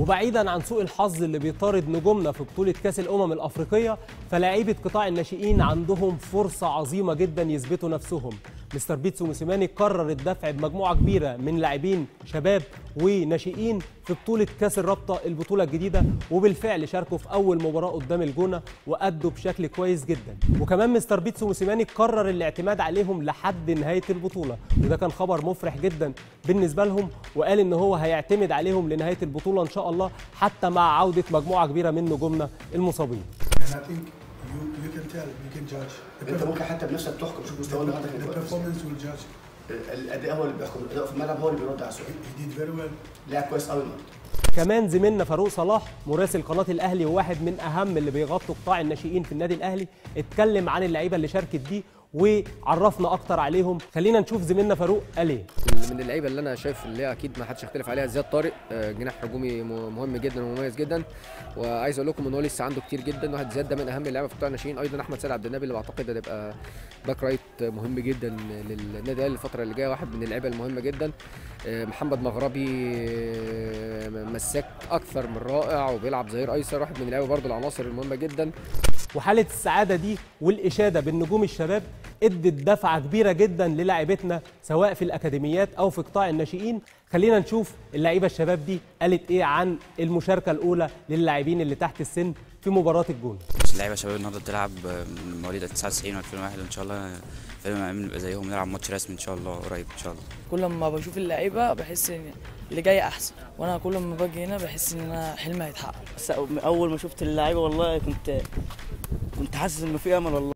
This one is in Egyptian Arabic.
وبعيدا عن سوء الحظ اللي بيطارد نجومنا في بطولة كأس الأمم الأفريقية فلاعيبة قطاع الناشئين عندهم فرصة عظيمة جدا يثبتوا نفسهم مستر بيتسو موسيماني قرر الدفع بمجموعة كبيرة من لاعبين شباب وناشئين في بطولة كأس الرابطة البطولة الجديدة وبالفعل شاركوا في أول مباراة قدام الجونة وأدوا بشكل كويس جدا وكمان مستر بيتسو موسيماني قرر الاعتماد عليهم لحد نهاية البطولة وده كان خبر مفرح جدا بالنسبة لهم وقال إن هو هيعتمد عليهم لنهاية البطولة إن شاء الله حتى مع عودة مجموعة كبيرة من نجومنا المصابين And I think you you can tell, you can judge. The, انت perf- ممكن حتى بنفسك تحكم شوف مستوى النهارده كان the كويس performance will judge. الاداء هو اللي بيحكم الاداء في الملعب هو اللي بيرد على السؤال He did very well. لعب كويس قوي النهارده كمان زميلنا فاروق صلاح مراسل قناه الاهلي وواحد من اهم اللي بيغطوا قطاع الناشئين في النادي الاهلي اتكلم عن اللعيبه اللي شاركت دي وعرفنا اكتر عليهم خلينا نشوف زميلنا فاروق قال ايه من اللعيبه اللي انا شايف اللي هي اكيد ما حدش يختلف عليها زياد طارق آه، جناح هجومي م- مهم جدا ومميز جدا وعايز اقول لكم ان هو لسه عنده كتير جدا واحد زياد ده من اهم اللعيبه في قطاع الناشئين ايضا احمد سيد عبد النبي اللي بعتقد هيبقى باك رايت مهم جدا للنادي الاهلي الفتره اللي جايه واحد من اللعيبه المهمه جدا آه، محمد مغربي آه، مساك اكثر من رائع وبيلعب ظهير ايسر واحد من اللعيبه برضه العناصر المهمه جدا وحاله السعاده دي والاشاده بالنجوم الشباب ادت دفعه كبيره جدا للاعيبتنا سواء في الاكاديميات او في قطاع الناشئين خلينا نشوف اللعيبه الشباب دي قالت ايه عن المشاركه الاولى للاعبين اللي تحت السن في مباراه الجون اللعيبه شباب النهارده بتلعب من مواليد 99 و2001 وان شاء الله في يوم من الأيام نبقى زيهم نلعب ماتش رسمي ان شاء الله قريب ان شاء الله كل ما بشوف اللعيبه بحس ان اللي جاي احسن وانا كل ما باجي هنا بحس ان انا حلمي هيتحقق بس اول ما شفت اللعيبه والله كنت كنت حاسس انه في امل والله